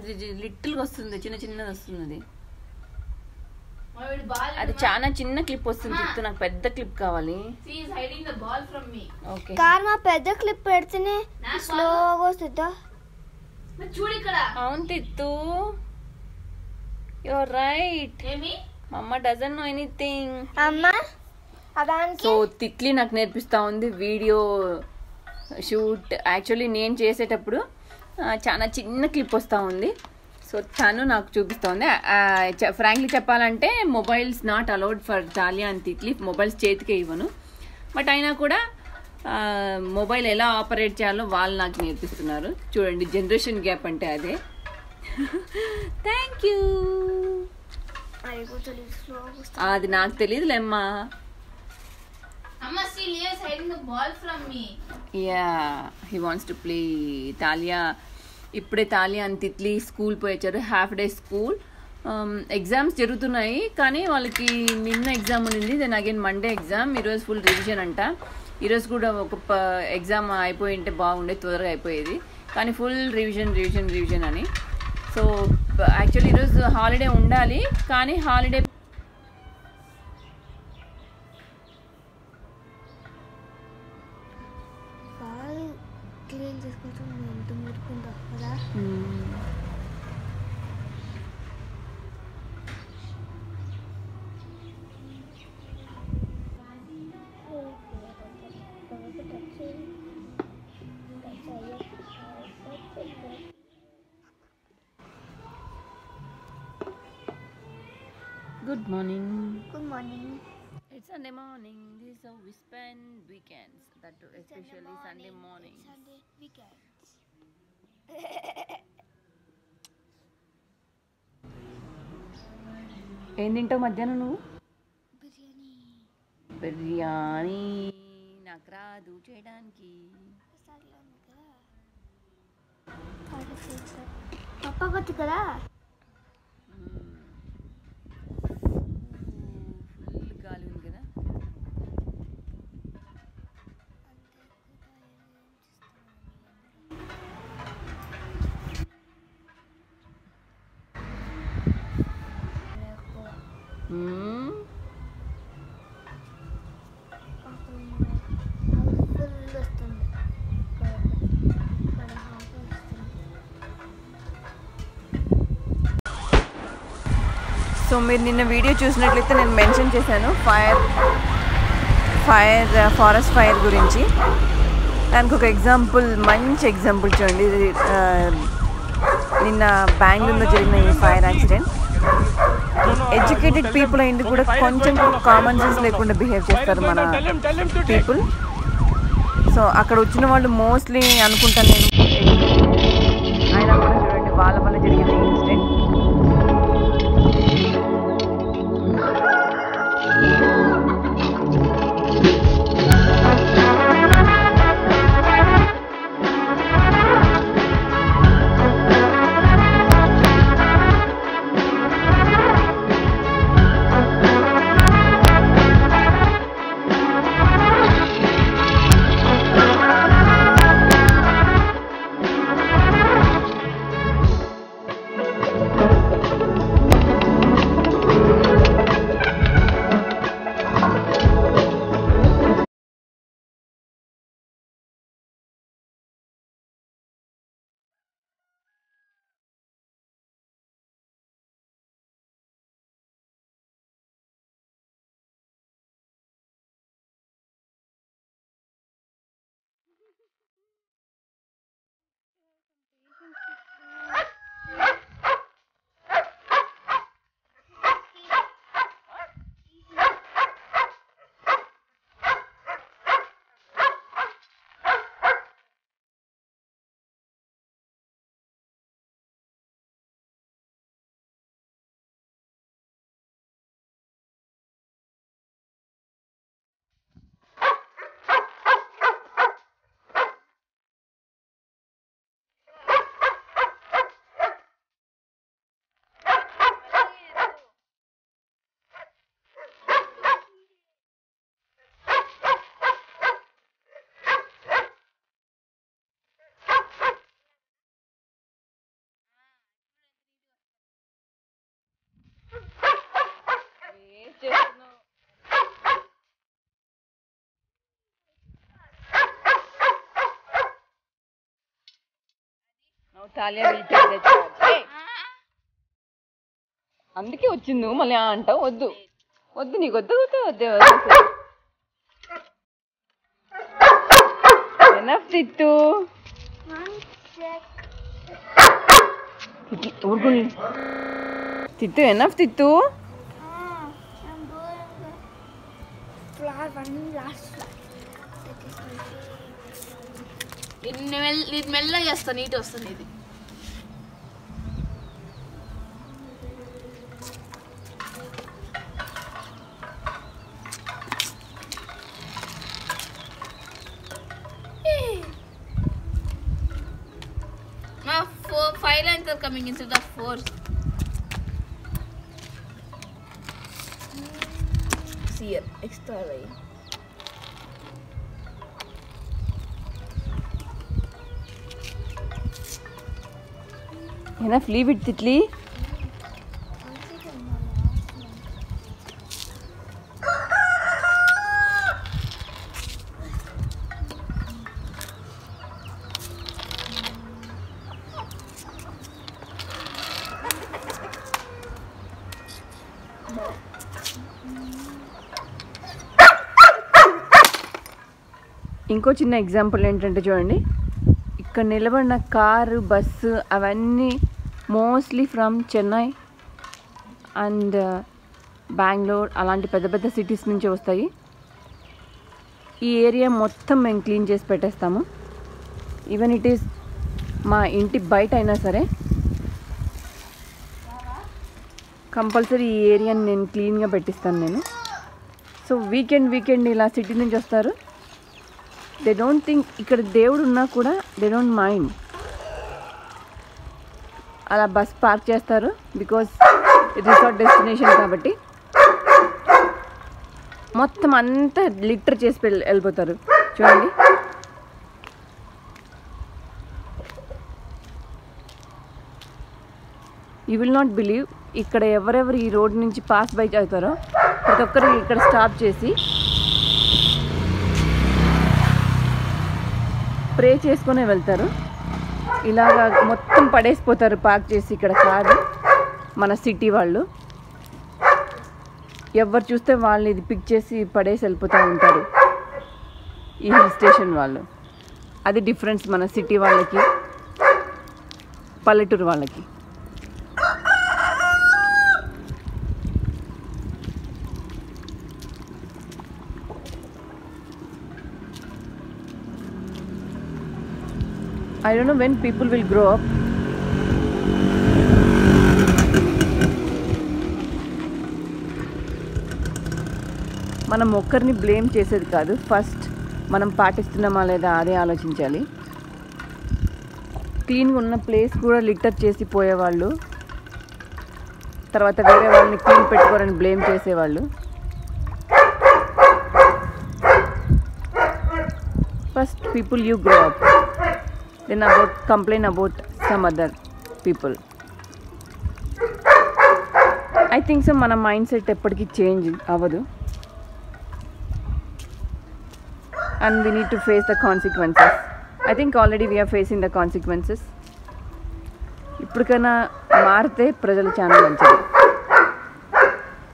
అది లిటిల్గా వస్తుంది చిన్న చిన్నది వస్తుంది అది మా వీడు బాల్ అది చాలా చిన్న క్లిప్ వస్తుంది తిత్తు నాకు పెద్ద క్లిప్ కావాలి she's hiding the ball from me okay car మా పెద్ద క్లిప్ పెడితేనే నాకు స్లోగా వస్తుందా మరి చూడు ఇక్కడ అవును తిత్తు యువర్ రైట్ ఏమి మమ్మ డజన్ నో ఎనీథింగ్ అమ్మ ఆ దానికి సో తిట్లీ నాకు నేర్పిస్తా ఉంది వీడియో షూట్ యాక్చువల్లీ నేను చేసేటప్పుడు ఆ, చాలా చిన్న క్లిప్ వస్తూ ఉంది సో తను నాకు చూపిస్తూ ఉంది ఫ్రాంక్లీ చెప్పాలంటే mobiles not allowed for Talia and Titli mobiles చేతికే ఇవ్వను బట్ అయినా కూడా మొబైల్ ఎలా ఆపరేట్ చేయాలో వాళ్ళు నాకు నేర్పిస్తున్నారు చూడండి జనరేషన్ గ్యాప్ అంటే అదే థ్యాంక్ యూ అయిపోతుంది స్లోగా వస్తుంది అది నాకు తెలియదులేమ్మా అమ్మ she's hiding the ball from me yeah he wants to play Talia ఇప్పుడే తాలియా అని తిట్లీ స్కూల్ పోయొచ్చారు హాఫ్ డే స్కూల్ ఎగ్జామ్స్ జరుగుతున్నాయి కానీ వాళ్ళకి నిన్న ఎగ్జామ్ ఉంది దెన్ అగైన్ మండే ఎగ్జామ్ ఈరోజు ఫుల్ రివిజన్ అంట ఈరోజు కూడా ఒక ఎగ్జామ్ అయిపోయి ఉంటే బాగుండే త్వరగా అయిపోయేది కానీ ఫుల్ రివిజన్ రివిజన్ రివిజన్ అని సో యాక్చువల్లీ ఈరోజు హాలిడే ఉండాలి కానీ హాలిడే బాగా క్లీన్ చేసుకుంటాం ఎంత మురుకుందో కదా good morning good morning It's Sunday morning. This is how we spend weekends. That too, especially Sunday mornings. Sunday weekends ఏం తింటావు మధ్యాహ్నం నువ్వు బిర్యానీ బిర్యానీ నాకు రాదు చేయడానికి పప్ప కొచ్చు కదా ఫుల్ గాలి ఉంది కదా మ్మ్. ఫుల్ వస్తుంది మన హాఫ్ వస్తుంది సో మీరు నిన్న వీడియో చూసినట్లయితే నేను మెన్షన్ చేశాను ఫైర్ ఫైర్ ఫారెస్ట్ ఫైర్ గురించి దానికి ఒక ఎగ్జాంపుల్ మంచి ఎగ్జాంపుల్ చూడండి ఇది ఆ, నిన్న బెంగళూరులో జరిగిన ఈ ఫైర్ యాక్సిడెంట్ ఎడ్యుకేటెడ్ పీపుల్ అయింది కూడా కొంచెం కామన్ సెన్స్ లేకుండా బిహేవ్ చేస్తారు మన పీపుల్ సో అక్కడ వచ్చిన వాళ్ళు మోస్ట్లీ అనుకుంటాను నేను అయినా కూడా చూడండి వాళ్ళ వల్ల జరిగిన incident Talia will take the charge. Hey! అందుకే వచ్చింది నువ్వు మళ్ళీ ఆ అంటావు వద్దు వద్దు నీకు వద్దు వద్దు వద్దు వద్దు ఎనఫ్ తిట్టు ఊరుకుని తిట్టు ఎనఫ్ తిట్టు ఫ్లవర్ వన్ లాస్ట్ ఫ్లవర్ ఇది మెల్ల ఇది మెల్లగా చేస్తా నీట్ వస్తుంది ఇది మా four five lines are coming instead of four సియర్ ఎక్స్ట్రా రై ఎనఫ్ లీవ్ ఇట్ తిట్లీ ఇంకో చిన్న ఎగ్జాంపుల్ ఏంటంటే చూడండి ఇక్కడ నిలబడిన కారు బస్సు అవన్నీ mostly from Chennai and Bengaluru అలాంటి పెద్ద పెద్ద సిటీస్ నుంచి వస్తాయి ఈ ఏరియా మొత్తం మేము క్లీన్ చేసి పెట్టేస్తాము ఈవెన్ ఇట్ ఈస్ మా ఇంటి బయట అయినా సరే కంపల్సరీ ఈ ఏరియాని నేను క్లీన్గా పెట్టిస్తాను నేను సో వీకెండ్ వీకెండ్ ఇలా సిటీ నుంచి వస్తారు దే డోంట్ థింక్ ఇక్కడ దేవుడు ఉన్నా కూడా దే డోంట్ మైండ్ అలా బస్ పార్క్ చేస్తారు బికాస్ రిసార్ట్ డెస్టినేషన్ కాబట్టి మొత్తం అంతా లిటర్ చేసి వెళ్ళి వెళ్ళిపోతారు చూడండి యూ విల్ నాట్ బిలీవ్ ఇక్కడ ఎవరెవరు ఈ రోడ్ నుంచి పాస్ బై అవుతారో ప్రతి ఒక్కరు ఇక్కడ స్టాప్ చేసి ప్రే చేసుకునే వెళ్తారు ఇలాగా మొత్తం పడేసిపోతారు పార్క్ చేసి ఇక్కడ కారు మన సిటీ వాళ్ళు ఎవరు చూస్తే వాళ్ళని ఇది పిక్ చేసి పడేసి వెళ్ళిపోతూ ఉంటారు ఈ హిల్ స్టేషన్ వాళ్ళు అది డిఫరెన్స్ మన సిటీ వాళ్ళకి పల్లెటూరు వాళ్ళకి I don't know when people will grow up. మనం ఒక్కరిని బ్లేమ్ చేసేది కాదు ఫస్ట్ మనం పాటిస్తున్నామా లేదా అదే ఆలోచించాలి క్లీన్గా ఉన్న ప్లేస్ కూడా లిటర్ చేసి పోయేవాళ్ళు తర్వాత వేరే వాళ్ళని క్లీన్ పెట్టుకోరని బ్లేమ్ చేసేవాళ్ళు first people you grow up then about complain about some other people I think so మన మైండ్ సెట్ ఎప్పటికీ చేంజ్ అవ్వదు and we need to face the consequences I think already we are facing the consequences ఇప్పటికైనా మారితే ప్రజలు చాలా మంచిది